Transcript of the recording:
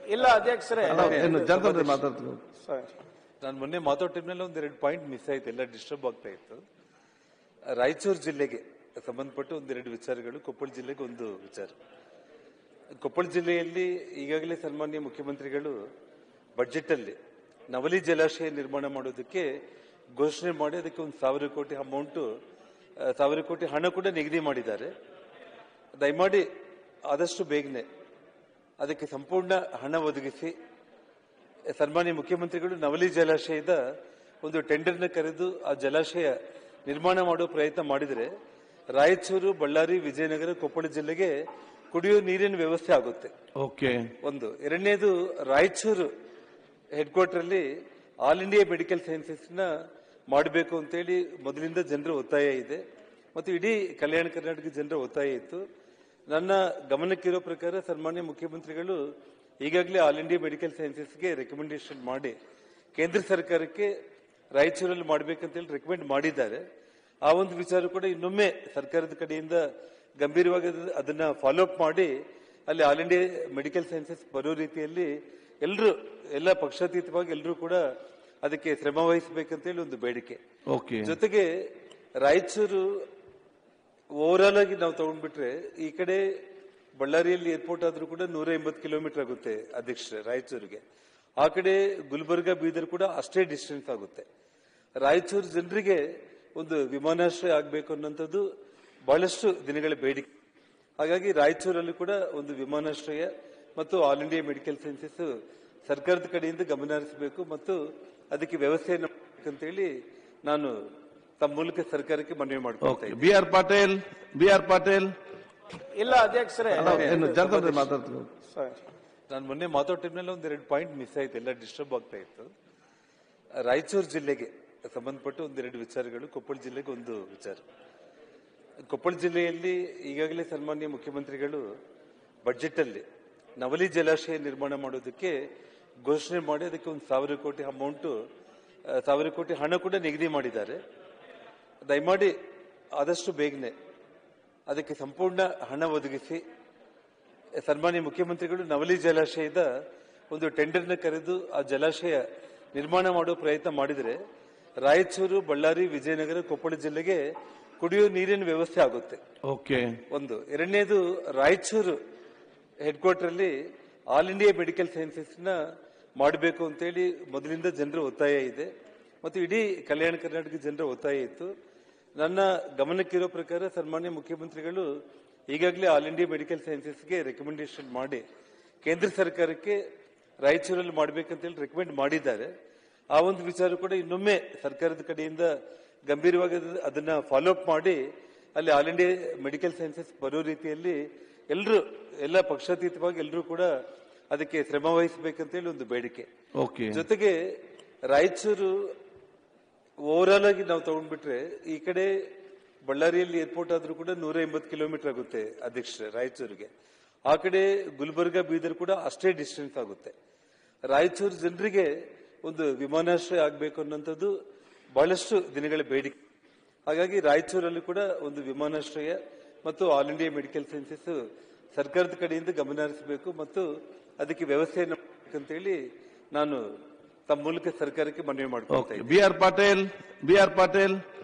ಇಲ್ಲ ಅಧ್ಯಕ್ಷರೇ ಏನು ಜನತಾ ಮಾತಾಡ್ತಾರೆ ನಾನು ಮೊನ್ನೆ ಮಾತಾಡೋ ಟೈಮ್ನಲ್ಲಿ ಒಂದೆರಡು ಪಾಯಿಂಟ್ ಮಿಸ್ ಆಯ್ತು ಎಲ್ಲ ಡಿಸ್ಟರ್ಬ್ ಆಗ್ತಾ ಇತ್ತು ರಾಯಚೂರು ಜಿಲ್ಲೆಗೆ ಸಂಬಂಧಪಟ್ಟ ಒಂದೆರಡು ವಿಚಾರಗಳು ಕೊಪ್ಪಳ ಜಿಲ್ಲೆಗೆ ಒಂದು ವಿಚಾರ ಕೊಪ್ಪಳ ಜಿಲ್ಲೆಯಲ್ಲಿ ಈಗಾಗಲೇ ಸನ್ಮಾನ್ಯ ಮುಖ್ಯಮಂತ್ರಿಗಳು ಬಜೆಟ್ ಅಲ್ಲಿ ನವಲಿ ಜಲಾಶಯ ನಿರ್ಮಾಣ ಮಾಡೋದಕ್ಕೆ ಘೋಷಣೆ ಮಾಡಿ ಅದಕ್ಕೆ ಒಂದು ಸಾವಿರ ಕೋಟಿ ಅಮೌಂಟ್ ಸಾವಿರ ಕೋಟಿ ಹಣ ಕೂಡ ನಿಗದಿ ಮಾಡಿದ್ದಾರೆ ದಯಮಾಡಿ ಆದಷ್ಟು ಬೇಗನೆ ಅದಕ್ಕೆ ಸಂಪೂರ್ಣ ಹಣ ಒದಗಿಸಿ ಸನ್ಮಾನ್ಯ ಮುಖ್ಯಮಂತ್ರಿಗಳು ನವಲಿ ಜಲಾಶಯದ ಒಂದು ಟೆಂಡರ್ನ ಕರೆದು ಆ ಜಲಾಶಯ ನಿರ್ಮಾಣ ಮಾಡುವ ಪ್ರಯತ್ನ ಮಾಡಿದರೆ ರಾಯಚೂರು ಬಳ್ಳಾರಿ ವಿಜಯನಗರ ಕೊಪ್ಪಳ ಜಿಲ್ಲೆಗೆ ಕುಡಿಯುವ ನೀರಿನ ವ್ಯವಸ್ಥೆ ಆಗುತ್ತೆ ಓಕೆ ಒಂದು ಎರಡನೇದು ರಾಯಚೂರು ಹೆಡ್ ಕ್ವಾರ್ಟರ್ ಅಲ್ಲಿ ಆಲ್ ಇಂಡಿಯಾ ಮೆಡಿಕಲ್ ಸೈನ್ಸಸ್ ನ ಮಾಡಬೇಕು ಅಂತೇಳಿ ಮೊದಲಿಂದ ಜನರ ಒತ್ತಾಯ ಇದೆ ಮತ್ತು ಇಡೀ ಕಲ್ಯಾಣ ಕರ್ನಾಟಕ ಜನರ ಒತ್ತಾಯ ಇತ್ತು ನನ್ನ ಗಮನಕ್ಕಿರೋ ಪ್ರಕಾರ ಸನ್ಮಾನ್ಯ ಮುಖ್ಯಮಂತ್ರಿಗಳು ಈಗಾಗಲೇ ಆಲ್ ಇಂಡಿಯಾ ಮೆಡಿಕಲ್ ಸೈನ್ಸಸ್ಗೆ ರೆಕಮೆಂಡೇಶನ್ ಮಾಡಿ ಕೇಂದ್ರ ಸರ್ಕಾರಕ್ಕೆ ರಾಯಚೂರಲ್ಲಿ ಮಾಡಬೇಕಂತೇಳಿ ರೆಕಮೆಂಡ್ ಮಾಡಿದ್ದಾರೆ ಆ ಒಂದು ವಿಚಾರ ಕೂಡ ಇನ್ನೊಮ್ಮೆ ಸರ್ಕಾರದ ಕಡೆಯಿಂದ ಗಂಭೀರವಾಗಿ ಅದ್- ಅದನ್ನ ಫಾಲೋ ಅಪ್ ಮಾಡಿ ಅಲ್ಲಿ ಆಲ್ ಇಂಡಿಯಾ ಮೆಡಿಕಲ್ ಸೈನ್ಸಸ್ ಬರೋ ರೀತಿಯಲ್ಲಿ ಎಲ್ಲರೂ ಎಲ್ಲ ಪಕ್ಷಾತೀತವಾಗಿ ಎಲ್ಲರೂ ಕೂಡ ಅದಕ್ಕೆ ಶ್ರಮ ವಹಿಸಬೇಕಂತೇಳಿ ಒಂದು ಬೇಡಿಕೆ ಓಕೆ ಜೊತೆಗೆ ರಾಯಚೂರು ಓವರಾಲ್ ಆಗಿ ನಾವು ತಗೊಂಡ್ಬಿಟ್ರೆ ಈ ಕಡೆ ಬಳ್ಳಾರಿಯಲ್ಲಿ ಏರ್ಪೋರ್ಟ್ ಆದ್ರೂ ಕೂಡ ನೂರ ಎಂಬತ್ತು ಕಿಲೋಮೀಟರ್ ಆಗುತ್ತೆ ಅಧ್ಯಕ್ಷರೇ ರಾಯಚೂರಿಗೆ ಆ ಕಡೆ ಗುಲ್ಬರ್ಗ ಬೀದರ್ ಕೂಡ ಅಷ್ಟೇ ಡಿಸ್ಟೆನ್ಸ್ ಆಗುತ್ತೆ ರಾಯಚೂರು ಜನರಿಗೆ ಒಂದು ವಿಮಾನಾಶ್ರಯ ಆಗಬೇಕು ಅನ್ನೋಂಥದ್ದು ಬಹಳಷ್ಟು ದಿನಗಳ ಬೇಡಿಕೆ ಹಾಗಾಗಿ ರಾಯಚೂರಲ್ಲಿ ಕೂಡ ಒಂದು ವಿಮಾನಾಶ್ರಯ ಮತ್ತು ಆಲ್ ಇಂಡಿಯಾ ಮೆಡಿಕಲ್ ಸೈನ್ಸಸ್ ಸರ್ಕಾರದ ಕಡೆಯಿಂದ ಗಮನ ಹರಿಸಬೇಕು ಮತ್ತು ಅದಕ್ಕೆ ವ್ಯವಸ್ಥೆಯನ್ನು ಮಾಡಬೇಕಂತೇಳಿ ನಾನು ತಮ್ಮ ಮೂಲಕ ಸರ್ಕಾರಕ್ಕೆ ಮನವಿ ಮಾಡ್ಕೊಳ್ತಾ ಓಕೆ ಇದ್ದೀನಿ B R Patil B R Patil ಇಲ್ಲ ಅಧ್ಯಕ್ಷರೇ ಏನು ಜನತಾ ಮಾತಾಡ್ತಾರೆ ನಾನು ಮೊನ್ನೆ ಮಾತಾಡೋ ಟೈಮ್ನಲ್ಲಿ ಒಂದೆರಡು ಪಾಯಿಂಟ್ ಮಿಸ್ ಆಯ್ತು ಎಲ್ಲ ಡಿಸ್ಟರ್ಬ್ ಆಗ್ತಾ ಇತ್ತು ರಾಯಚೂರು ಜಿಲ್ಲೆಗೆ ಸಂಬಂಧಪಟ್ಟ ಒಂದೆರಡು ವಿಚಾರಗಳು ಕೊಪ್ಪಳ ಜಿಲ್ಲೆಗೆ ಒಂದು ವಿಚಾರ ಕೊಪ್ಪಳ ಜಿಲ್ಲೆಯಲ್ಲಿ ಈಗಾಗಲೇ ಸನ್ಮಾನ್ಯ ಮುಖ್ಯಮಂತ್ರಿಗಳು ಬಜೆಟ್ ಅಲ್ಲಿ ನವಲಿ ಜಲಾಶಯ ನಿರ್ಮಾಣ ಮಾಡೋದಕ್ಕೆ ಘೋಷಣೆ ಮಾಡಿ ಅದಕ್ಕೆ ಒಂದು ಸಾವಿರ ಕೋಟಿ ಅಮೌಂಟ್ ಸಾವಿರ ಕೋಟಿ ಹಣ ಕೂಡ ನಿಗದಿ ಮಾಡಿದ್ದಾರೆ ದಯಮಾಡಿ ಆದಷ್ಟು ಬೇಗನೆ ಅದಕ್ಕೆ ಸಂಪೂರ್ಣ ಹಣ ಒದಗಿಸಿ ಸನ್ಮಾನ್ಯ ಮುಖ್ಯಮಂತ್ರಿಗಳು ನವಲಿ ಜಲಾಶಯದ ಒಂದು ಟೆಂಡರ್ನ ಕರೆದು ಆ ಜಲಾಶಯ ನಿರ್ಮಾಣ ಮಾಡುವ ಪ್ರಯತ್ನ ಮಾಡಿದರೆ ರಾಯಚೂರು ಬಳ್ಳಾರಿ ವಿಜಯನಗರ ಕೊಪ್ಪಳ ಜಿಲ್ಲೆಗೆ ಕುಡಿಯುವ ನೀರಿನ ವ್ಯವಸ್ಥೆ ಆಗುತ್ತೆ ಓಕೆ ಒಂದು ಎರಡನೇದು ರಾಯಚೂರು ಹೆಡ್ ಕ್ವಾರ್ಟರ್ ಅಲ್ಲಿ ಆಲ್ ಇಂಡಿಯಾ ಮೆಡಿಕಲ್ ಸೈನ್ಸಸ್ ನ ಮಾಡಬೇಕು ಅಂತೇಳಿ ಮೊದಲಿಂದ ಜನರ ಒತ್ತಾಯ ಇದೆ ಮತ್ತು ಇಡೀ ಕಲ್ಯಾಣ ಕರ್ನಾಟಕ ಜನರ ಒತ್ತಾಯ ಇತ್ತು ನನ್ನ ಗಮನಕ್ಕಿರೋ ಪ್ರಕಾರ ಸನ್ಮಾನ್ಯ ಮುಖ್ಯಮಂತ್ರಿಗಳು ಈಗಾಗಲೇ ಆಲ್ ಇಂಡಿಯಾ ಮೆಡಿಕಲ್ ಸೈನ್ಸಸ್ಗೆ ರೆಕಮೆಂಡೇಶನ್ ಮಾಡಿ ಕೇಂದ್ರ ಸರ್ಕಾರಕ್ಕೆ ರಾಯಚೂರಲ್ಲಿ ಮಾಡಬೇಕಂತೇಳಿ ರೆಕಮೆಂಡ್ ಮಾಡಿದ್ದಾರೆ ಆ ಒಂದು ವಿಚಾರ ಕೂಡ ಇನ್ನೊಮ್ಮೆ ಸರ್ಕಾರದ ಕಡೆಯಿಂದ ಗಂಭೀರವಾಗಿ ಅದ್- ಅದನ್ನ ಫಾಲೋ ಅಪ್ ಮಾಡಿ ಅಲ್ಲಿ ಆಲ್ ಇಂಡಿಯಾ ಮೆಡಿಕಲ್ ಸೈನ್ಸಸ್ ಬರೋ ರೀತಿಯಲ್ಲಿ ಎಲ್ಲರೂ ಎಲ್ಲ ಪಕ್ಷಾತೀತವಾಗಿ ಎಲ್ಲರೂ ಕೂಡ ಅದಕ್ಕೆ ಶ್ರಮ ವಹಿಸಬೇಕಂತೇಳಿ ಒಂದು ಬೇಡಿಕೆ ಓಕೆ ಜೊತೆಗೆ ರಾಯಚೂರು ಓವರಾಲ್ ಆಗಿ ನಾವು ತಗೊಂಡ್ಬಿಟ್ರೆ ಈ ಕಡೆ ಬಳ್ಳಾರಿಯಲ್ಲಿ ಏರ್ಪೋರ್ಟ್ ಆದ್ರೂ ಕೂಡ ನೂರ ಎಂಬತ್ತು ಕಿಲೋಮೀಟರ್ ಆಗುತ್ತೆ ಅಧ್ಯಕ್ಷರೇ ರಾಯಚೂರಿಗೆ ಆ ಕಡೆ ಗುಲ್ಬರ್ಗ ಬೀದರ್ ಕೂಡ ಅಷ್ಟೇ ಡಿಸ್ಟೆನ್ಸ್ ಆಗುತ್ತೆ ರಾಯಚೂರು ಜನರಿಗೆ ಒಂದು ವಿಮಾನಾಶ್ರಯ ಆಗಬೇಕು ಅನ್ನೋಂಥದ್ದು ಬಹಳಷ್ಟು ದಿನಗಳ ಬೇಡಿಕೆ ಹಾಗಾಗಿ ರಾಯಚೂರಲ್ಲಿ ಕೂಡ ಒಂದು ವಿಮಾನಾಶ್ರಯ ಮತ್ತು ಆಲ್ ಇಂಡಿಯಾ ಮೆಡಿಕಲ್ ಸೈನ್ಸಸ್ ಸರ್ಕಾರದ ಕಡೆಯಿಂದ ಗಮನ ಹರಿಸಬೇಕು ಮತ್ತು ಅದಕ್ಕೆ ವ್ಯವಸ್ಥೆಯನ್ನು ಮಾಡಬೇಕಂತೇಳಿ ನಾನು ತಮ್ಮ ಮೂಲಕ ಸರ್ಕಾರಕ್ಕೆ ಮನವಿ ಮಾಡ್ಕೊಳ್ತಾ ಓಕೆ ಇದ್ದೀನಿ B R Patil B R Patil